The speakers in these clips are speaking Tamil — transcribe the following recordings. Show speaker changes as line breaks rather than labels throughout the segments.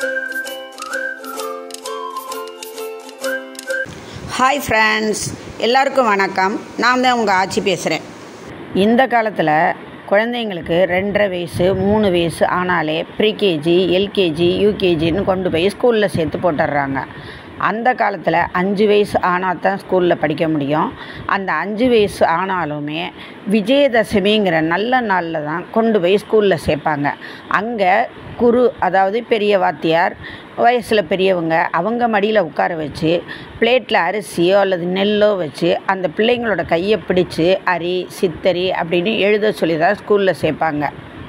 ஹாய் ஃப்ரெண்ட்ஸ் எல்லாருக்கும் வணக்கம் நான் தான் உங்கள் ஆச்சி பேசுகிறேன் இந்த காலத்தில் குழந்தைங்களுக்கு ரெண்டரை வயசு மூணு வயசு ஆனாலே ப்ரீகேஜி எல்கேஜி யூகேஜின்னு கொண்டு போய் ஸ்கூலில் சேர்த்து போட்டுடுறாங்க அந்த காலத்தில் அஞ்சு வயசு ஆனால் தான் ஸ்கூலில் படிக்க முடியும் அந்த அஞ்சு வயசு ஆனாலுமே விஜயதசமிங்கிற நல்ல நாளில் தான் கொண்டு போய் ஸ்கூலில் சேர்ப்பாங்க அங்கே குரு அதாவது பெரிய வாத்தியார் வயசில் பெரியவங்க அவங்க மடியில் உட்கார வச்சு பிளேட்டில் அரிசியோ அல்லது நெல்லோ வச்சு அந்த பிள்ளைங்களோட கையை பிடிச்சு அரி சித்தரி அப்படின்னு எழுத சொல்லி தான் ஸ்கூலில் சேர்ப்பாங்க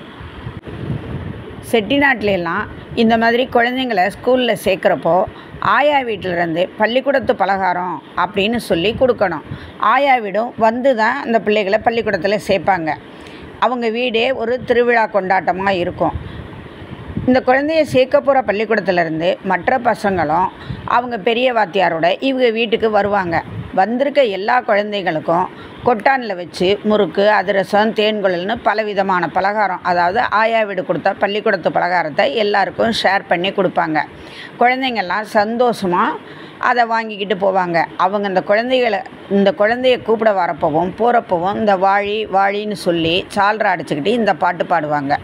செட்டிநாட்டிலெல்லாம் இந்த மாதிரி குழந்தைங்கள ஸ்கூலில் சேர்க்குறப்போ ஆயா வீட்டிலேருந்து பள்ளிக்கூடத்து பலகாரம் அப்படின்னு சொல்லி கொடுக்கணும் ஆயா வீடும் வந்து தான் அந்த பிள்ளைகளை பள்ளிக்கூடத்தில் சேர்ப்பாங்க அவங்க வீடே ஒரு திருவிழா கொண்டாட்டமாக இருக்கும் இந்த குழந்தைய சேர்க்க போகிற பள்ளிக்கூடத்துலேருந்து மற்ற பசங்களும் அவங்க பெரிய வாத்தியாரோட இவங்க வீட்டுக்கு வருவாங்க வந்திருக்க எல்லா குழந்தைகளுக்கும் கொட்டானில் வச்சு முறுக்கு அதிரசம் தேன்குழல்னு பலவிதமான பலகாரம் அதாவது ஆயா வீடு கொடுத்தா பள்ளிக்கூடத்து பலகாரத்தை எல்லாருக்கும் ஷேர் பண்ணி கொடுப்பாங்க குழந்தைங்கள்லாம் சந்தோஷமாக அதை வாங்கிக்கிட்டு போவாங்க அவங்க இந்த குழந்தைகளை இந்த குழந்தைய கூப்பிட வரப்பவும் போகிறப்பவும் இந்த வாழி வாழின்னு சொல்லி சால்ரா அடிச்சுக்கிட்டு இந்த பாட்டு பாடுவாங்க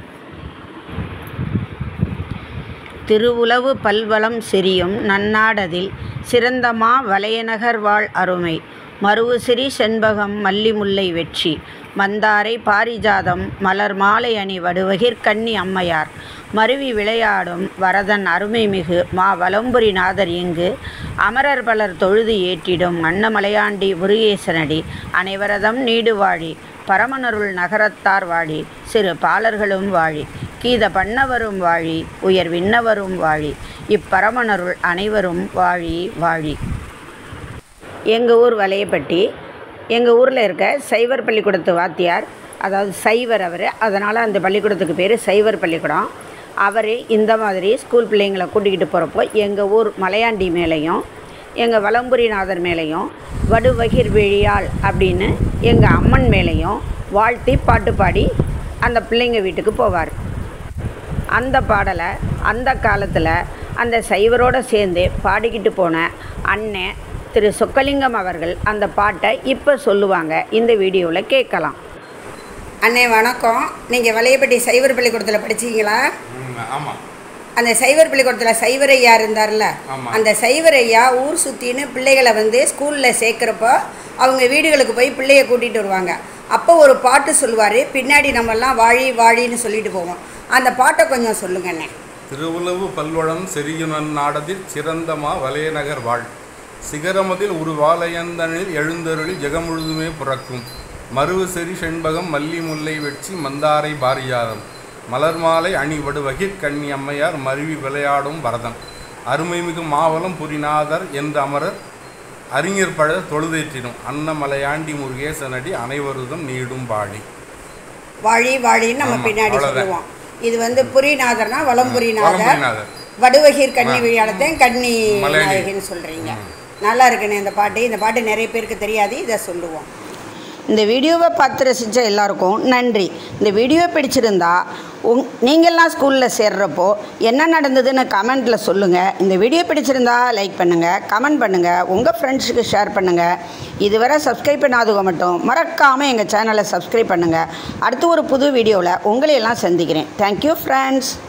திருவுளவு பல்வளம் செரியும் நன்னாடதில் சிறந்தமா வலையநகர் வாழ் அருமை மருவுசிறி செண்பகம் மல்லி முல்லை வெற்றி மந்தாரை பாரிஜாதம் மலர் மாலை அணி வடுவகிர் கன்னி அம்மையார் மருவி விளையாடும் வரதன் அருமை மிகு மா வலம்புரி நாதர் இங்கு அமரர் பலர் தொழுது ஏற்றிடும் அன்னமலையாண்டி முருகேசனடி அனைவரதம் நீடு வாழி பரமனருள் நகரத்தார் வாழி சிறு பாலர்களும் வாழி கீத பண்ணவரும் வாழி உயர் விண்ணவரும் வாழி இப்பரமனருள் அனைவரும் வாழி வாழி எங்கள் ஊர் வலையப்பட்டி எங்கள் ஊரில் இருக்க சைவர் பள்ளிக்கூடத்து வாத்தியார் அதாவது சைவர் அவர் அதனால் அந்த பள்ளிக்கூடத்துக்கு பேர் சைவர் பள்ளிக்கூடம் அவர் இந்த மாதிரி ஸ்கூல் பிள்ளைங்களை கூட்டிக்கிட்டு போகிறப்போ எங்கள் ஊர் மலையாண்டி மேலேயும் எங்கள் வலம்புரிநாதர் மேலேயும் வடுவகிர் விழியாள் அப்படின்னு எங்கள் அம்மன் மேலேயும் வாழ்த்தி பாட்டு பாடி அந்த பிள்ளைங்க வீட்டுக்கு போவார் அந்த பாடலை அந்த காலத்தில் அந்த சைவரோடு சேர்ந்து பாடிக்கிட்டு போன அண்ணன் திரு சொக்கலிங்கம் அவர்கள் அந்த பாட்டை இப்போ சொல்லுவாங்க இந்த வீடியோவில் கேட்கலாம் அண்ணே வணக்கம் நீங்கள் வலையப்பட்டி சைவர் பள்ளிக்கூடத்தில் படிச்சீங்களா
ஆமாம்
அந்த சைவர் பள்ளிக்கூடத்தில் சைவர் ஐயா இருந்தார்ல
ஆமா.
அந்த சைவர் ஐயா ஊர் சுற்றின்னு பிள்ளைகளை வந்து ஸ்கூலில் சேர்க்குறப்போ அவங்க வீடுகளுக்கு போய் பிள்ளைய கூட்டிகிட்டு வருவாங்க அப்போ ஒரு பாட்டு சொல்லுவார் பின்னாடி நம்மெல்லாம் வாழி வாழின்னு சொல்லிட்டு போவோம் அந்த பாட்டை கொஞ்சம் சொல்லுங்கண்ணே
திருவுளவு பல்வளம் செரியுனன் நாடதில் சிறந்தமா வலையநகர் வாழ் சிகரமதில் ஒரு வாலயந்தனில் எழுந்தருளி ஜெகமுழுதுமே புறக்கும் மருவு செறி செண்பகம் மல்லி முல்லை வெட்சி மந்தாரை பாரியாதம் மலர் மாலை அணிவடுவகிர் கன்னி அம்மையார் மருவி விளையாடும் பரதன் அருமைமிகு மாவலம் புரிநாதர் என்ற அமரர் அறிஞர் பழ தொழுதேற்றிடும் அன்னமலையாண்டி முருகேசனடி அனைவருதும் நீடும் பாடி
வாழி வாழின்னு நம்ம
ஆமா,
பின்னாடி
அவ்வளவுதான்.
சொல்லுவோம் இது வந்து புரிநாதர்னா வளம்புரிநாதர்
வலம்புரிநாதர்
வடுவகீர் கன்னி விழியாளத்தையும் கன்னி
மலையாளி.
நாயகின்னு சொல்கிறீங்க நல்லா இருக்குண்ணே இந்த பாட்டு இந்த பாட்டு நிறைய பேருக்கு தெரியாது இதை சொல்லுவோம் இந்த வீடியோவை பார்த்து ரசித்த எல்லாருக்கும் நன்றி இந்த வீடியோ பிடிச்சிருந்தா உங் நீங்கள்லாம் ஸ்கூலில் சேர்றப்போ என்ன நடந்ததுன்னு கமெண்ட்டில் சொல்லுங்கள் இந்த வீடியோ பிடிச்சிருந்தா லைக் பண்ணுங்கள் கமெண்ட் பண்ணுங்கள் உங்கள் ஃப்ரெண்ட்ஸுக்கு ஷேர் பண்ணுங்கள் இதுவரை சப்ஸ்கிரைப் பண்ணாதவங்க மட்டும் மறக்காமல் எங்கள் சேனலை சப்ஸ்கிரைப் பண்ணுங்கள் அடுத்து ஒரு புது வீடியோவில் உங்களையெல்லாம் சந்திக்கிறேன் தேங்க்யூ ஃப்ரெண்ட்ஸ்